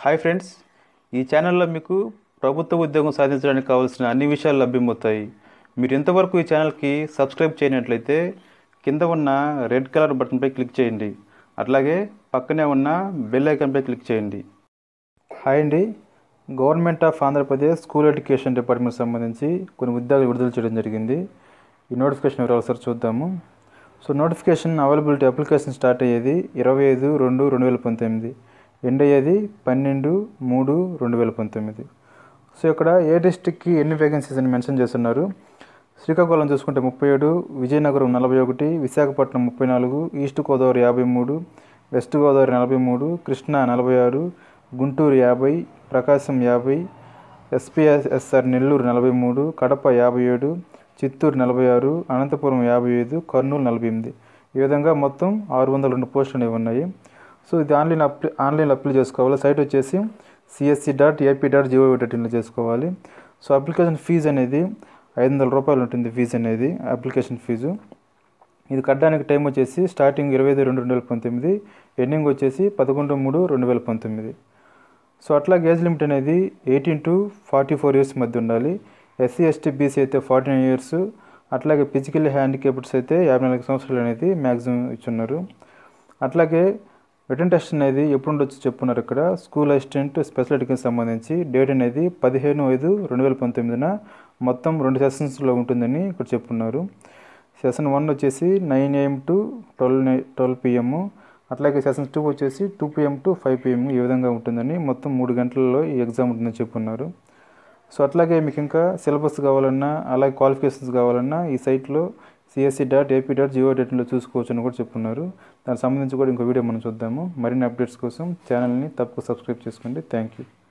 hi friends ఈ ఛానల్లో మీకు ప్రభుత్వ ఉద్యోగం సాధించడానికి కావాల్సిన అన్ని విషయాలు లభ్యమవుతాయి మీరు ఇంతవరకు ఈ ఛానల్కి సబ్స్క్రైబ్ చేయనట్లయితే కింద ఉన్న రెడ్ కలర్ బటన్పై క్లిక్ చేయండి అట్లాగే పక్కనే ఉన్న బెల్ ఐకాన్పై క్లిక్ చేయండి హాయ్ అండి government of Andhra Pradesh school education department సంబంధించి కొన్ని ఉద్యోగాలు విడుదల చేయడం జరిగింది ఈ నోటిఫికేషన్ వివరాలు ఒకసారి చూద్దాము so notification availability application start అయ్యేది ఇరవై ఐదు రెండు రెండు వేల పంతొమ్మిది ఎండ్ అయ్యేది పన్నెండు మూడు రెండు వేల పంతొమ్మిది సో ఇక్కడ ఏ డిస్టిక్కి ఎన్ని వేకెన్సీస్ అని మెన్షన్ చేస్తున్నారు శ్రీకాకుళం చూసుకుంటే ముప్పై ఏడు విజయనగరం నలభై ఒకటి విశాఖపట్నం ముప్పై నాలుగు ఈస్ట్ గోదావరి యాభై మూడు వెస్ట్ గోదావరి నలభై మూడు కృష్ణా నలభై ఆరు గుంటూరు యాభై ప్రకాశం యాభై ఎస్పీఎస్ఆర్ నెల్లూరు నలభై మూడు కడప యాభై ఏడు చిత్తూరు నలభై ఆరు అనంతపురం యాభై ఐదు కర్నూలు నలభై ఎనిమిది ఈ విధంగా మొత్తం ఆరు వందల రెండు పోస్టులు అనేవి ఉన్నాయి సో ఇది ఆన్లైన్ అప్లై ఆన్లైన్లో అప్లై చేసుకోవాలి సైట్ వచ్చేసి CSC dot AP dot GOV dot ఇన్లో చేసుకోవాలి సో అప్లికేషన్ ఫీజు అనేది ఐదు వందల రూపాయలు ఉంటుంది ఫీజు అనేది అప్లికేషన్ ఫీజు ఇది కట్టడానికి టైం వచ్చేసి స్టార్టింగ్ ఇరవై ఐదు రెండు రెండు వేల పంతొమ్మిది ఎండింగ్ వచ్చేసి పదకొండు మూడు రెండు వేల పంతొమ్మిది సో అట్లాగే ఏజ్ లిమిట్ అనేది eighteen to forty four years మధ్య ఉండాలి ఎస్సీ ఎస్టీ బీసీ అయితే ఫార్టీ నైన్ ఇయర్స్ అట్లాగే ఫిజికల్ హ్యాండికేప్డ్స్ అయితే యాభై నాలుగు సంవత్సరాలు అనేది మ్యాక్సిమం ఇచ్చున్నారు అట్లాగే రిటర్న్ టెస్ట్ అనేది ఎప్పుడు ఉండొచ్చు చెప్పున్నారు ఇక్కడ స్కూల్ అసిస్టెంట్ స్పెషల్ ఎడ్యుకేషన్ సంబంధించి డేట్ అనేది పదిహేను ఐదు రెండు వేల పంతొమ్మిదిన మొత్తం రెండు సెషన్స్లో ఉంటుందని ఇక్కడ చెప్పున్నారు సెషన్ వన్ వచ్చేసి nine AM to twelve twelve PM అట్లాగే సెషన్ టూ వచ్చేసి two PM to five PM ఈ విధంగా ఉంటుందని మొత్తం మూడు గంటలలో ఈ ఎగ్జామ్ ఉంటుందని చెప్పున్నారు సో అట్లాగే మీకు ఇంకా సిలబస్ కావాలన్నా అలాగే క్వాలిఫికేషన్స్ కావాలన్నా ఈ సైట్లో CSC dot AP dot gov డాట్లో చూసుకోవచ్చు అని కూడా చెప్పున్నారు దానికి సంబంధించి కూడా ఇంకో వీడియో మనం చూద్దాము మరిన్ని అప్డేట్స్ కోసం ఛానల్ని తప్పక సబ్స్క్రైబ్ చేసుకోండి థ్యాంక్ యూ